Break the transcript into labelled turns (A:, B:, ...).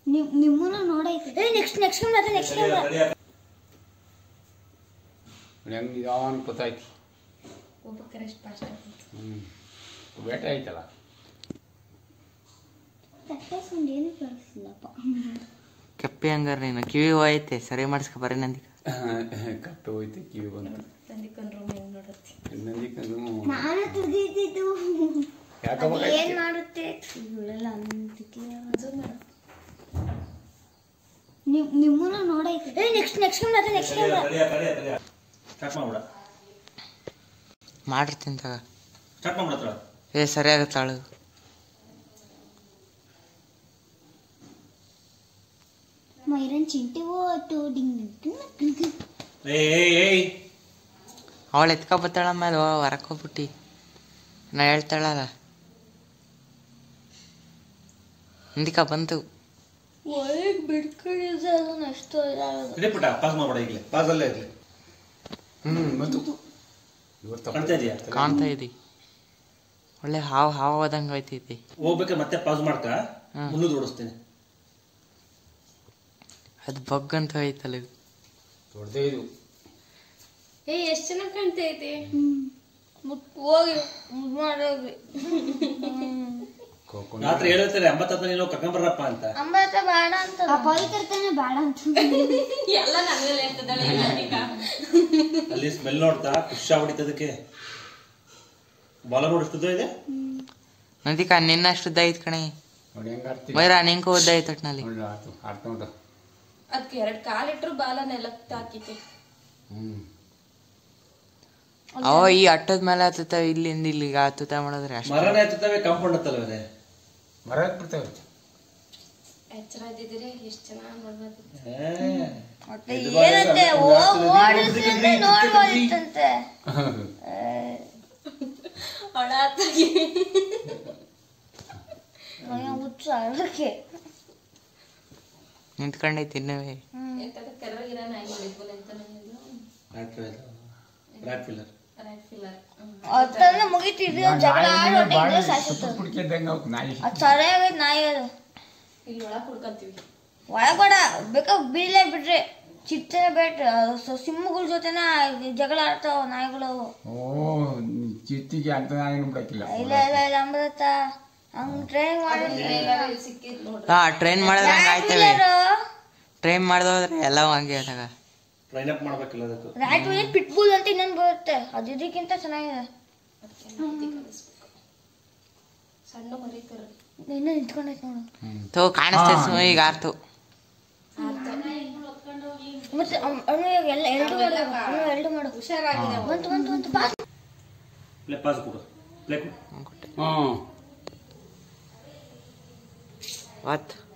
A: ನಿಮ್ ನಿಮ್ಮನ್ನ ನೋಡೈತೆ ನೆಕ್ಸ್ಟ್ ನೆಕ್ಸ್ಟ್ ಮತ್ತೆ ನೆಕ್ಸ್ಟ್
B: ಹೆಂಗೆ ನಿಧಾನ ಗೊತ್ತಾಯ್ತು
C: ಹೋಗ್ಬೇಕಾರೆ ಎಷ್ಟು ಫಾಸ್ಟ್ ಆಗ್ತದೆ
B: ಹ್ಞೂ ಬೇಟೆ ಆಯ್ತಲ್ಲ
A: ತಟ್ಟೇಸ್ಕೊಂಡು ಏನು ಕೇಳಿಸ್ಲಪ್ಪ
D: ಕಪ್ಪಿ ಹಂಗಾರ ನೀನು ಕಿವಿ ಹೋಯ್ತೆ ಸರಿ ಮಾಡಿಸ್ಕೊ ಬರೀ ನಂದಿ
B: ಕಪ್ಪೆ ಹೋಯ್ತು ಕಿವಿ ಬಂತು
C: ತಂದಿಕೊಂಡು ರೂಮ್ ಹೆಂಗ್ ನೋಡುತ್ತೆ
B: ಇನ್ನೊಂದಿಕ್ಕೂ
A: ನಾನು ತುದಿತಿದ್ದು
B: ಯಾಕಪ್ಪ
A: ಏನ್ ಮಾಡುತ್ತೆ ಇವಳೆಲ್ಲ ಅಂತಿಕೆ
C: ಜೂಮ್ ಮಾಡು
A: ನಿಮ್ ನಿಮ್ಮನ್ನ ನೋಡೈತೆ ನೆಕ್ಸ್ಟ್ ನೆಕ್ಸ್ಟ್ ಮತ್ತೆ ನೆಕ್ಸ್ಟ್
E: ಸ್ಟಾರ್ಟ್ ಮಾಡ್ಬಿಡ
D: ಮಾಡಿರ್ತೀನಿ ತಗ
E: ಸ್ಟಾರ್ಟ್ ಮಾಡ್ಬಿಡತ್ರ
D: ಏ ಸರಿ ಆಗತ್ತೆ ಅಳು
A: ಮೈರನ್ ಚಿಂಟಿ ಓಟು ಡಿಂಗ್ ಡಿಂಗ್ ಡಿಂಗ್ ಡಿಂಗ್.
E: ಏಯ್ ಏಯ್ ಏಯ್
D: ಅವಳು ಎತ್ಕೊ ಬತ್ತಾಳ ಮೇಲೆ ಹೊರಕ್ಕೆ ಹೋಗ್ಬಿಟ್ಟು ನಾ ಹೇಳ್ತಾಳಲ್ಲ ಹಿಂದಿಕ ಬಂತು
A: ಒಳಗ್ ಬಿಡ್ಕೊಂಡಿದ್ದೆ ಅದನ್ನ ಅಷ್ಟು ಇದಾಗೋದು
E: ಇದೇ ಪುಟ್ಟ ಪಾಸ್ ಮಾಡ್ಬೇಡ ಈಗಲೇ ಪಾಸ್ ಅಲ್ಲೇ ಇರಲಿ
B: ಹ್ಞೂ ಬಂತು ಇವ್ರು
E: ಕಾಣ್ತಾ ಇದೆಯಾ
D: ಕಾಣ್ತಾ ಇದ್ದಿ ಒಳ್ಳೆ ಹಾವು ಹಾವು ಹೋದಂಗೆ ಹೋಯ್ತೈತಿ
E: ಹೋಗ್ಬೇಕಾದ್ರೆ ಮತ್ತೆ ಪಾಸ್ ಮಾಡ್ಕ ಮುನ್ನೂರು ಓಡಿಸ್ತೀನಿ
D: ಅದು ಬಗ್ಗಂತ ಹೋಯ್ತಲ್ಲ ಇದು
B: ದೊಡ್ಡದೇ ಇದು
C: ಏ ಎಷ್ಟು ಚೆನ್ನಾಗಿ ಕಾಣ್ತಾ ಐತಿ
A: ಮುಟ್ ಹೋಗಿ ಮುದ್ ಮಾಡೋಗಿ
B: ಕೋಕೊಂಡು
E: ರಾತ್ರಿ ಹೇಳಿರ್ತಾರೆ ಎಂಬತ್ತತ್ತ ನೀನು ಕರ್ಕೊಂಬರ್ರಪ್ಪ ಅಂತ
A: ಅಂಬತ್ತ ಬೇಡ ಅಂತ ಪವಿತ್ರತೆನೆ ಬೇಡ ಅಂತ
C: ಎಲ್ಲ ನನ್ನಲ್ಲಿ ಹೇಳ್ತದಲ್ಲ ಈಗ
E: ಅಲ್ಲಿ ಸ್ಮೆಲ್ ನೋಡ್ತಾ ಖುಷಿ ಆಗ್ಬಿಟ್ಟಿತ್ತು ಬಾಲ ನೋಡಿಸ್ತದ ಇದೆ
D: ನಂದಿಕ ನಿನ್ನಷ್ಟು ಉದ್ದ ಐತ್ ಕಣೆ
B: ನೋಡಿ ಹೆಂಗೆ ಆಡ್ತೀವಿ
D: ಮೈರಾ ನಿಂಕು ಉದ್ದ ಐತ್ ಒಟ್ನಲ್ಲಿ
B: ನೋಡಿ ಆಡ್ತು ಆಡ್ತಾ ಉಂಟು
C: ಅದಕ್ಕೆ ಎರಡು ಕಾಲಿಟ್ರು ಬಾಲ ನೆಲಕ್ಕೆ ಹಾಕಿತೆ
B: ಹ್ಞೂ
D: ಅವ ಈ ಅಟ್ಟದ ಮೇಲೆ ಹತ್ತುತ್ತ ಇಲ್ಲಿಂದ ಇಲ್ಲಿಗೆ ಹತ್ತುತ್ತ ಮಾಡಿದ್ರೆ ಅಷ್ಟೇ
E: ಮರನೇ ಹತ್ತುತ್ತವೆ ಕಾಂಪೌಂಡ್ ಹತ್ತಲ್ವೇ
B: ಮರ ಬಿಡ್ತೇವೆ
C: ಎಚ್ಚರ ಇದ್ದಿದ್ರೆ ಎಷ್ಟು ಚೆನ್ನಾಗಿ ನೋಡ್ಬೋದು
A: ಮತ್ತೆ ಏನಂತೆ ಓಡಿಸಿದ್ರೆ ನೋಡ್ಬೋದಿತ್ತಂತೆ
C: ಅವಳ ಆತಾಗಿ
A: ಮಗ ಹುಚ್ಚ ಅದಕ್ಕೆ
D: ನಿಂತ್ಕೊಂಡೈತಿ ಇನ್ನವೇ
C: ಎಂತದ ಕರ್ರಗಿರ ನಾಯಿ ಬೆಳ್ಕೊಲೆ ಅಂತ ನಾನು
E: ರಾಟ್ ಫಿಲ್ಲರ್
C: ರೈಟ್ ಫಿಲ್ಲರ್
A: ಅತ್ತಂದ್ರೆ ಮುಗಿತಿದ್ವಿ ಜಗಳ ಆಡೋಟಿದ್ರೆ ಸಾಯ್ಸುತ್ತೆ
B: ಪುಡ್ಕಿದ್ದಂಗೆ ಅವ್ಕೆ ನಾಯಿ
A: ಅದು ಸರಿಯಾಗೈತೆ ನಾಯಿ ಅದು
C: ಇಲ್ಲಿ ಒಳಗೆ ಕುಡ್ಕೊಂತೀವಿ
A: ಒಳಗಡ ಬೇಕಾ ಬೀಳಲೇ ಬಿಡ್ರಿ ಚಿಟ್ಟೆ ಬೇಟ ಸಿಂಹಗಳ ಜೊತೆನ ಜಗಳ ಆಡ್ತಾವ ನಾಯಿಗಳು ಅವು.
B: ಓ ಚಿಟ್ಟಿಗೆ ಅಂತ ನಾಯಿನೂ ಬಿಡಕ್ಕಿಲ್ಲ
A: ಇಲ್ಲ ಇಲ್ಲ ಇಲ್ಲ ಅಮೃತ ಹಂಗ್ ಟ್ರೈನ್ ಮಾಡಿ
C: ಸಿಕ್ಕಿದ್ ನೋಡ್ರಿ
D: ಹಾ ಟ್ರೈನ್ ಮಾಡಿದ್ರೆ ಹಂಗೆ ಆಯ್ತವೆ ಟ್ರೈನ್ ಮಾಡ್ದೋದ್ರೆ ಎಲ್ಲ ಹಂಗೆ ಆದಾಗ
E: ಟ್ರೈನ್ ಅಪ್ ಮಾಡ್ಬೇಕಿಲ್ಲ ಅದಕ್ಕೂ
A: ರಾಟ್ ವಿಲ್ ಪಿಟ್ಬುಲ್ ಅಂತ ಇನ್ನೊಂದು ಬರುತ್ತೆ ಅದು ಇದಕ್ಕಿಂತ ಚೆನ್ನಾಗಿದೆ
C: ಸಣ್ಣ ಮರಿ ಕರ್ರಿ
A: ಇನ್ನೂ ನಿಂತ್ಕೊಂಡೈತೆ ನೋಡು
D: ತೋ ಕಾಣಿಸ್ತೈತೆ ಸುಮ್ಮ ಈಗ ಆರ್ತು
A: ಮತ್ತೆ ಅವ್- ಅವ್ನು ಇವಾಗ ಎಲ್ಲ ಎರಡು ಮಾಡು ಅವ್ನು ಎರಡು ಮಾಡು
C: ಹುಷಾರಾಗಿದೆ
A: ಬಂತು ಬಂತು ಬಂತು ಬಾ
E: ಪ್ಲೇ ಪಾಸ್ ಕೊಡು ಪ್ಲೇ ಕೊಡು
B: ಹ್ಞೂ
D: ವಾತ್